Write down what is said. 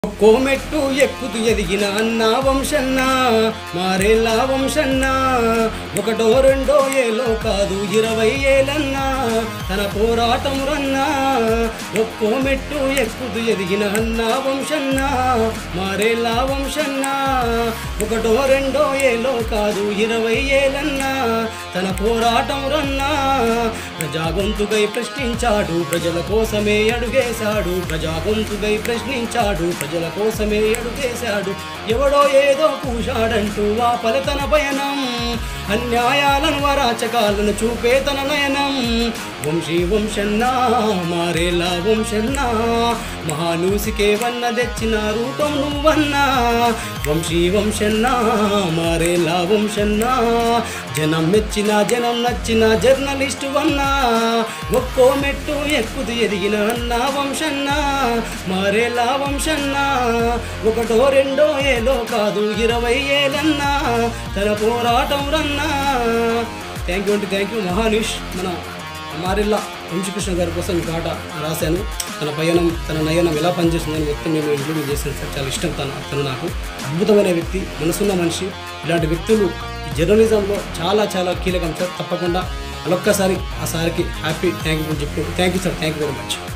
కోమెట్టు ఎక్కుతూ ఎదిగిన అన్నా వంశన్న మారేలా వంశన్న ఒకటో రెండో ఏలో కాదు ఇరవై ఏలన్నా తన పోరాటం రన్నా ఒక్కో మెట్టు ఎక్కుతూ ఎదిగిన అన్నా వంశన్న మారేలా వంశన్న ఒకటో రెండో ఏలో కాదు ఇరవై ఏలన్నా తన పోరాటం రన్నా ప్రజా గొంతుకై ప్రశ్నించాడు ప్రజల కోసమే అడుగేశాడు ప్రజా గొంతుకై ప్రశ్నించాడు ప్రజల కోసమే అడుగేశాడు ఎవడో ఏదో కూశాడంటూ ఆ ఫలితన పయనం అన్యాయాలను వరాచకాలను చూపే తన నయనం వంశీ వంశన్నా మారేలా వంశన్నా మహానూసికే వన్న తెచ్చిన రూపం నువ్వన్నా వంశీ వంశన్నా మారేలా వంశన్నా జనం మెచ్చిన జనం నచ్చిన జర్నలిస్టు వన్నా ఒక్కో మెట్టు ఎక్కుతూ ఎదిగిన అన్నా వంశన్నా మారేలా వంశన్నా ఒకటో రెండో ఏలో కాదు ఇరవై ఏలన్నా తన పోరాటం రన్నా థ్యాంక్ యూ అంటే థ్యాంక్ యూ మహానీష్ మన మారిల్లా వంశకృష్ణ గారి కోసం ఈ పాట రాశాను తన పయనం తన నయనం ఎలా పనిచేస్తుందని మొత్తం నేను ఇంక్లూడింగ్ చేశాను సార్ చాలా ఇష్టం తన తను నాకు అద్భుతమైన వ్యక్తి మనసున్న మనిషి ఇలాంటి వ్యక్తులు ఈ జర్నలిజంలో చాలా చాలా కీలకం సార్ తప్పకుండా అలొక్కసారి ఆ సార్కి హ్యాపీ థ్యాంక్ యూ చెప్పి thank you sir thank you very much